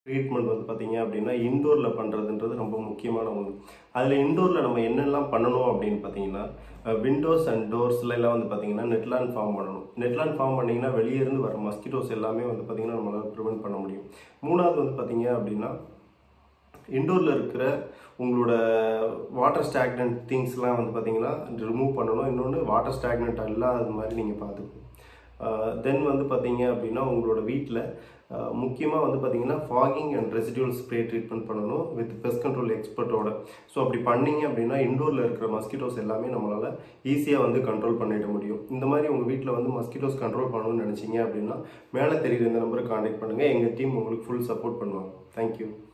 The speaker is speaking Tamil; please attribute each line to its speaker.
Speaker 1: ட்ரீட்மெண்ட் வந்து பார்த்தீங்க அப்படின்னா இன்டோரில் பண்ணுறதுன்றது ரொம்ப முக்கியமான ஒன்று அதில் இன்டோரில் நம்ம என்னெல்லாம் பண்ணணும் அப்படின்னு பார்த்தீங்கன்னா விண்டோஸ் அண்ட் டோர்ஸ்ல எல்லாம் வந்து பார்த்தீங்கன்னா நெட்லான் ஃபார்ம் பண்ணணும் நெட்லான் ஃபார்ம் பண்ணிங்கன்னா வெளியே இருந்து வர மஸ்கிட்டோஸ் எல்லாமே வந்து பார்த்தீங்கன்னா நம்மளால் ப்ரிவென்ட் பண்ண முடியும் மூணாவது வந்து பார்த்தீங்க அப்படின்னா இண்டோரில் இருக்கிற உங்களோட வாட்டர் ஸ்டாக்னன்ட் திங்ஸ்லாம் வந்து பார்த்தீங்கன்னா ரிமூவ் பண்ணணும் இன்னொன்று வாட்டர் ஸ்டாக்னன்ட் இல்லாத மாதிரி நீங்கள் பார்த்துக்கணும் தென் வந்து பார்த்தீங்க அப்படின்னா உங்களோட வீட்டில் முக்கியமாக வந்து பார்த்தீங்கன்னா fogging and residual spray treatment பண்ணணும் வித் பெஸ்ட் கண்ட்ரோல் எக்ஸ்பர்ட்டோட ஸோ அப்படி பண்ணீங்க அப்படின்னா இண்டோரில் இருக்கிற மஸ்கிட்டோஸ் எல்லாமே நம்மளால் ஈஸியாக வந்து கண்ட்ரோல் பண்ணிட முடியும் இந்த மாதிரி உங்கள் வீட்டில் வந்து மஸ்கிட்டோஸ் கண்ட்ரோல் பண்ணணும்னு நினச்சிங்க அப்படின்னா மேலே தெரியுற இந்த நம்பரை காண்டாக்ட் பண்ணுங்கள் எங்கள் டீம் உங்களுக்கு ஃபுல் சப்போர்ட் பண்ணுவாங்க தேங்க்யூ